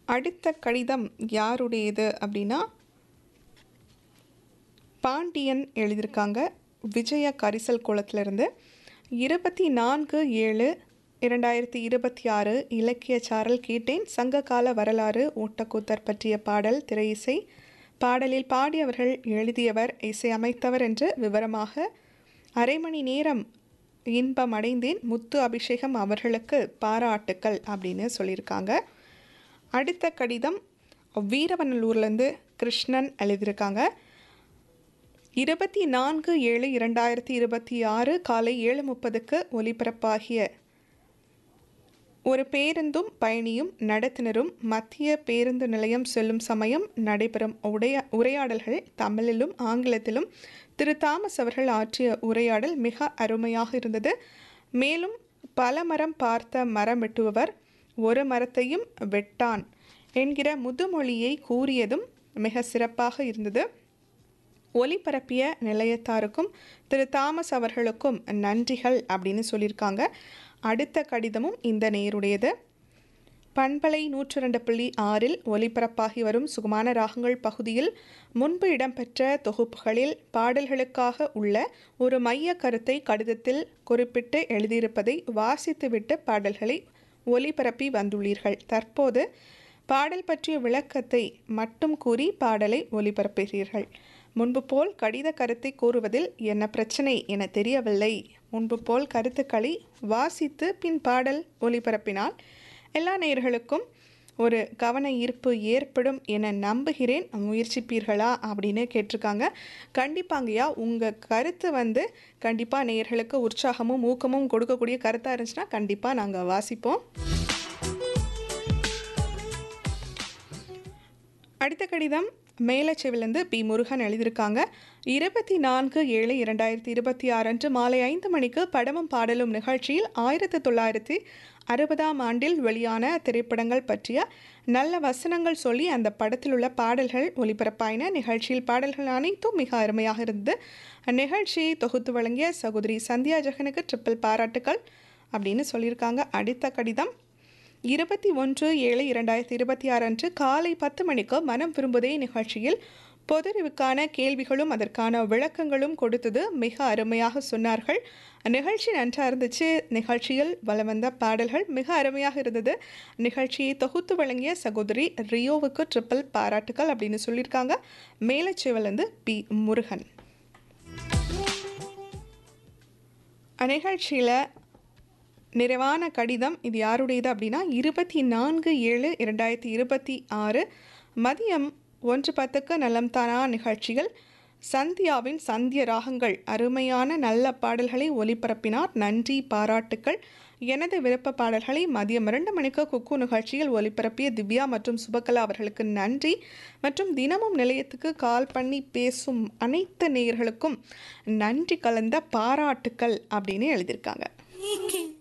அடுத்த கடிதம் யாருடையது அப்படின்னா பாண்டியன் எழுதியிருக்காங்க விஜய கரிசல் குளத்திலிருந்து இருபத்தி நான்கு ஏழு இரண்டாயிரத்தி இருபத்தி ஆறு இலக்கிய சாரல் கேட்டேன் சங்ககால வரலாறு ஓட்டக்கூத்தர் பற்றிய பாடல் திரை இசை பாடலில் பாடியவர்கள் எழுதியவர் இசையமைத்தவர் என்று விவரமாக அரை மணி நேரம் இன்பம் அடைந்தேன் முத்து அபிஷேகம் அவர்களுக்கு பாராட்டுக்கள் அப்படின்னு சொல்லியிருக்காங்க அடுத்த கடிதம் வீரவநல்லூர்லேருந்து கிருஷ்ணன் எழுதியிருக்காங்க இருபத்தி நான்கு ஏழு இரண்டாயிரத்தி இருபத்தி ஆறு காலை ஏழு முப்பதுக்கு ஒலிபரப்பாகிய ஒரு பேருந்தும் பயணியும் நடத்துனரும் மத்திய பேருந்து நிலையம் செல்லும் சமயம் நடைபெறும் உடைய உரையாடல்கள் தமிழிலும் ஆங்கிலத்திலும் திரு தாமஸ் அவர்கள் ஆற்றிய உரையாடல் மிக அருமையாக இருந்தது மேலும் பல மரம் பார்த்த மரம் வெட்டுபவர் ஒரு மரத்தையும் வெட்டான் என்கிற முதுமொழியை கூறியதும் மிக சிறப்பாக இருந்தது ஒலிபரப்பிய நிலையத்தாருக்கும் திரு தாமஸ் அவர்களுக்கும் நன்றிகள் அப்படின்னு சொல்லியிருக்காங்க அடுத்த கடிதமும் இந்த நேருடையது பண்பலை நூற்றி ரெண்டு புள்ளி ஆறில் ஒலிபரப்பாகி வரும் சுகமான ராகங்கள் பகுதியில் முன்பு இடம்பெற்ற தொகுப்புகளில் பாடல்களுக்காக உள்ள ஒரு மைய கருத்தை கடிதத்தில் குறிப்பிட்டு எழுதியிருப்பதை வாசித்துவிட்டு பாடல்களை ஒலிபரப்பி வந்துள்ளீர்கள் தற்போது பாடல் பற்றிய விளக்கத்தை மட்டும் கூறி பாடலை ஒலிபரப்புகிறீர்கள் முன்பு போல் கடித கருத்தை கூறுவதில் என்ன பிரச்சனை என தெரியவில்லை முன்பு போல் கருத்துக்களை வாசித்து பின் பாடல் ஒலிபரப்பினால் எல்லா நேயர்களுக்கும் ஒரு கவன ஈர்ப்பு ஏற்படும் என நம்புகிறேன் முயற்சிப்பீர்களா அப்படின்னு கேட்டிருக்காங்க கண்டிப்பாங்கய்யா உங்கள் கருத்து வந்து கண்டிப்பாக நேயர்களுக்கு உற்சாகமும் ஊக்கமும் கொடுக்கக்கூடிய கருத்தாக இருந்துச்சுன்னா கண்டிப்பாக நாங்கள் வாசிப்போம் அடுத்த கடிதம் மேலச்செவிலிருந்து பி முருகன் எழுதியிருக்காங்க இருபத்தி நான்கு ஏழு இரண்டாயிரத்தி இருபத்தி ஆறு அன்று மாலை ஐந்து மணிக்கு படமும் பாடலும் நிகழ்ச்சியில் ஆயிரத்தி தொள்ளாயிரத்தி அறுபதாம் ஆண்டில் வெளியான திரைப்படங்கள் பற்றிய நல்ல வசனங்கள் சொல்லி அந்த படத்தில் உள்ள பாடல்கள் ஒலிபரப்பாயின நிகழ்ச்சியில் பாடல்கள் அனைத்தும் மிக அருமையாக இருந்தது அந்நிகழ்ச்சியை தொகுத்து வழங்கிய சகோதரி சந்தியா ஜெகனுக்கு ட்ரிப்பிள் பாராட்டுக்கள் அப்படின்னு சொல்லியிருக்காங்க அடுத்த கடிதம் இருபத்தி ஒன்று ஏழு இரண்டாயிரத்தி இருபத்தி ஆறு அன்று காலை பத்து மணிக்கு மனம் விரும்புதே நிகழ்ச்சியில் பொதறிவுக்கான கேள்விகளும் அதற்கான விளக்கங்களும் கொடுத்தது மிக அருமையாக சொன்னார்கள் நிகழ்ச்சி நன்றாக இருந்துச்சு நிகழ்ச்சியில் வலம் வந்த பாடல்கள் மிக அருமையாக இருந்தது நிகழ்ச்சியை தொகுத்து வழங்கிய சகோதரி ரியோவுக்கு ட்ரிப்பிள் பாராட்டுக்கள் அப்படின்னு சொல்லியிருக்காங்க மேலச்சேவலேருந்து பி முருகன் நிகழ்ச்சியில் நிறைவான கடிதம் இது யாருடையது அப்படின்னா இருபத்தி நான்கு ஏழு இரண்டாயிரத்தி இருபத்தி ஆறு மதியம் ஒன்று பத்துக்கு நலம் தானா நிகழ்ச்சிகள் சந்தியாவின் சந்திய ராகங்கள் அருமையான நல்ல பாடல்களை ஒலிபரப்பினார் நன்றி பாராட்டுக்கள் எனது விருப்ப பாடல்களை மதியம் இரண்டு மணிக்கு குக்கு நிகழ்ச்சியில் ஒலிபரப்பிய திவ்யா மற்றும் சுபகலா அவர்களுக்கு நன்றி மற்றும் தினமும் நிலையத்துக்கு கால் பண்ணி பேசும் அனைத்து நேயர்களுக்கும் நன்றி கலந்த பாராட்டுக்கள் அப்படின்னு எழுதியிருக்காங்க